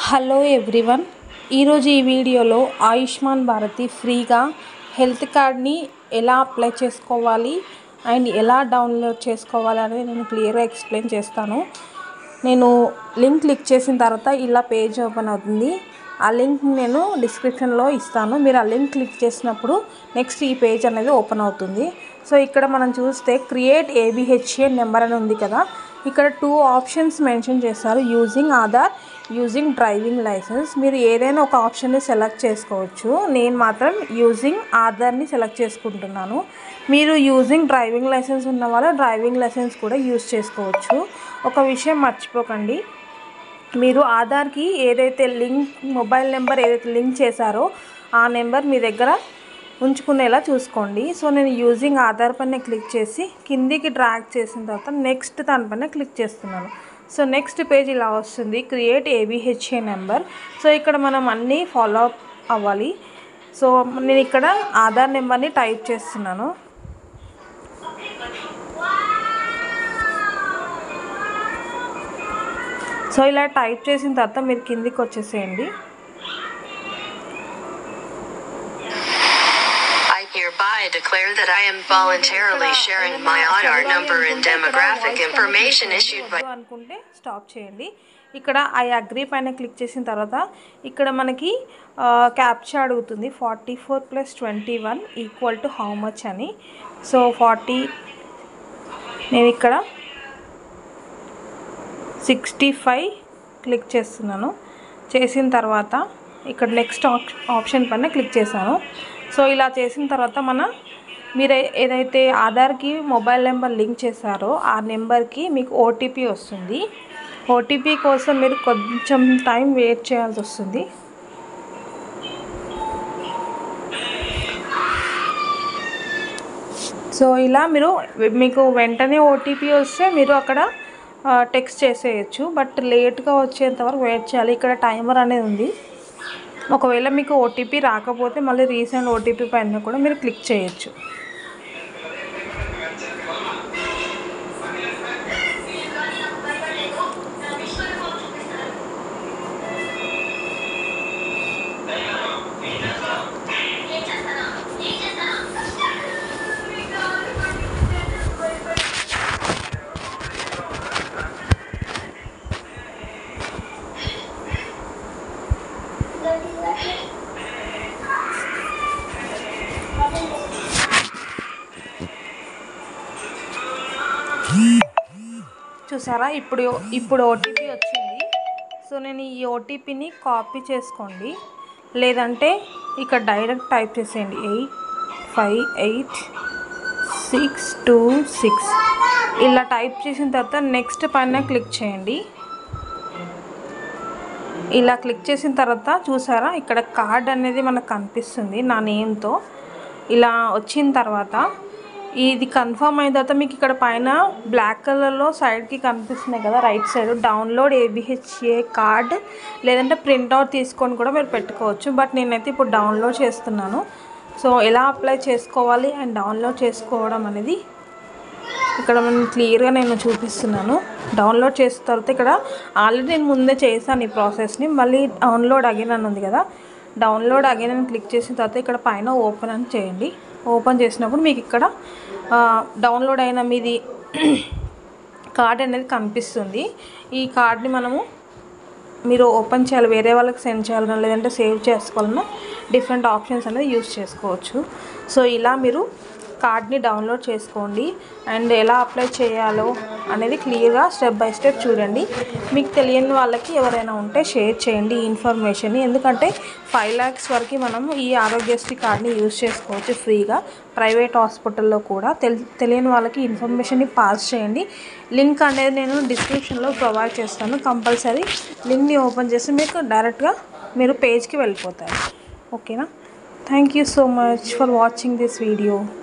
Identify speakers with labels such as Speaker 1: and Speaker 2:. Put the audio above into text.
Speaker 1: hello everyone ఈరోజు ఈ వీడియోలో ఆయుష్మాన్ భారతి ఫ్రీగా హెల్త్ కార్డ్ని ఎలా అప్లై చేసుకోవాలి అండ్ ఎలా డౌన్లోడ్ చేసుకోవాలి అనేది నేను క్లియర్గా ఎక్స్ప్లెయిన్ చేస్తాను నేను లింక్ క్లిక్ చేసిన తర్వాత ఇలా పేజ్ ఓపెన్ అవుతుంది ఆ లింక్ నేను డిస్క్రిప్షన్లో ఇస్తాను మీరు ఆ లింక్ క్లిక్ చేసినప్పుడు నెక్స్ట్ ఈ పేజ్ అనేది ఓపెన్ అవుతుంది సో ఇక్కడ మనం చూస్తే క్రియేట్ ఏబిహెచ్ఏ నెంబర్ అని ఉంది కదా ఇక్కడ టూ ఆప్షన్స్ మెన్షన్ చేస్తారు using Aadhaar using driving licence మీరు ఏదైనా ఒక ఆప్షన్ని సెలెక్ట్ చేసుకోవచ్చు నేను మాత్రం యూజింగ్ ఆధార్ని సెలెక్ట్ చేసుకుంటున్నాను మీరు యూజింగ్ డ్రైవింగ్ లైసెన్స్ ఉన్న వాళ్ళు డ్రైవింగ్ లైసెన్స్ కూడా యూజ్ చేసుకోవచ్చు ఒక విషయం మర్చిపోకండి మీరు ఆధార్కి ఏదైతే లింక్ మొబైల్ నెంబర్ ఏదైతే లింక్ చేశారో ఆ నెంబర్ మీ దగ్గర ఉంచుకునేలా చూసుకోండి సో నేను యూజింగ్ ఆధార్ పైన క్లిక్ చేసి కిందికి డ్రాగ్ చేసిన తర్వాత నెక్స్ట్ దానిపైన క్లిక్ చేస్తున్నాను సో నెక్స్ట్ పేజ్ ఇలా వస్తుంది క్రియేట్ ఏబిహెచ్ఏ నెంబర్ సో ఇక్కడ మనం అన్నీ ఫాలో అప్ అవ్వాలి సో నేను ఇక్కడ ఆధార్ నెంబర్ని టైప్ చేస్తున్నాను సో ఇలా టైప్ చేసిన తర్వాత మీరు కిందికి వచ్చేసేయండి
Speaker 2: I hereby declare that I am voluntarily sharing my Aadhaar number and demographic information issued by
Speaker 1: వద్దు అనుకుంటే స్టాప్ చేయండి ఇక్కడ ఐ అగ్రీ పైన క్లిక్ చేసిన తర్వాత ఇక్కడ మనకి క్యాప్చా అడుగుతుంది forty four plus twenty one equal to how much అని సో ఫార్టీ నేను ఇక్కడ సిక్స్టీ ఫైవ్ క్లిక్ చేస్తున్నాను చేసిన తర్వాత ఇక్కడ నెక్స్ట్ ఆప్షన్ పైన క్లిక్ చేశాను సో ఇలా చేసిన తర్వాత మన మీరు ఏ- ఏదైతే ఆధార్కి మొబైల్ నెంబర్ లింక్ చేశారో ఆ నెంబర్కి మీకు ఓటీపీ వస్తుంది ఓటీపీ కోసం మీరు కొంచెం టైం వెయిట్ చేయాల్సి వస్తుంది సో ఇలా మీరు మీకు వెంటనే ఓటీపీ వస్తే మీరు అక్కడ టెక్స్ట్ చేసేయచ్చు బట్ లేట్గా వచ్చేంత వరకు వెయిట్ చేయాలి ఇక్కడ టైమర్ అనేది ఉంది ఒకవేళ మీకు ఓటీపీ రాకపోతే మళ్ళీ రీసెంట్ ఓటీపీ పైన కూడా మీరు క్లిక్ చేయొచ్చు చూసారా ఇప్పుడు ఇప్పుడు ఓటీపీ వచ్చింది సో నేను ఈ ఓటీపీని కాపీ చేసుకోండి లేదంటే ఇక్కడ డైరెక్ట్ టైప్ చేసేయండి eight five eight six two six ఇలా టైప్ చేసిన తర్వాత నెక్స్ట్ పైన క్లిక్ చేయండి ఇలా క్లిక్ చేసిన తర్వాత చూసారా ఇక్కడ కార్డ్ అనేది మనకు కనిపిస్తుంది నా నేమ్తో ఇలా వచ్చిన తర్వాత ఇది కన్ఫర్మ్ అయిన తర్వాత మీకు ఇక్కడ పైన బ్లాక్ కలర్లో సైడ్కి కనిపిస్తున్నాయి కదా right side download ABHA card లేదంటే ప్రింట్అవుట్ తీసుకొని కూడా మీరు పెట్టుకోవచ్చు బట్ నేనైతే ఇప్పుడు డౌన్లోడ్ చేస్తున్నాను సో ఎలా అప్లై చేసుకోవాలి అండ్ డౌన్లోడ్ చేసుకోవడం అనేది ఇక్కడ మనం క్లియర్గా నేను చూపిస్తున్నాను డౌన్లోడ్ చేసిన తర్వాత ఇక్కడ ఆల్రెడీ నేను ముందే చేశాను ఈ ప్రాసెస్ని మళ్ళీ డౌన్లోడ్ అగైన్ అని ఉంది కదా డౌన్లోడ్ అగైన్ అని క్లిక్ చేసిన తర్వాత ఇక్కడ పైన ఓపెన్ అని చేయండి ఓపెన్ చేసినప్పుడు మీకు ఇక్కడ ఆ, డౌన్లోడ్ అయిన మీది కార్డ్ అనేది కనిపిస్తుంది ఈ కార్డ్ని మనము మీరు ఓపెన్ చేయాలి వేరే వాళ్ళకి సెండ్ చేయాలన్నా లేదంటే సేవ్ చేసుకోవాలన్నా డిఫరెంట్ ఆప్షన్స్ అనేది యూస్ చేసుకోవచ్చు సో ఇలా మీరు కార్డ్ని డౌన్లోడ్ చేసుకోండి అండ్ ఎలా అప్లై చేయాలో అనేది క్లియర్గా స్టెప్ బై స్టెప్ చూడండి మీకు తెలియని వాళ్ళకి ఎవరైనా ఉంటే షేర్ చేయండి ఈ ఇన్ఫర్మేషన్ని ఎందుకంటే ఫైవ్ ల్యాక్స్ వరకు మనం ఈ ఆరోగ్యశ్రీ కార్డ్ని యూజ్ చేసుకోవచ్చు ఫ్రీగా ప్రైవేట్ హాస్పిటల్లో కూడా తెలి తెలియని వాళ్ళకి ఇన్ఫర్మేషన్ని పాస్ చేయండి లింక్ అనేది నేను డిస్క్రిప్షన్లో ప్రొవైడ్ చేస్తాను కంపల్సరీ లింక్ని ఓపెన్ చేసి మీకు డైరెక్ట్గా మీరు పేజ్కి వెళ్ళిపోతారు ఓకేనా thank you so much for watching this video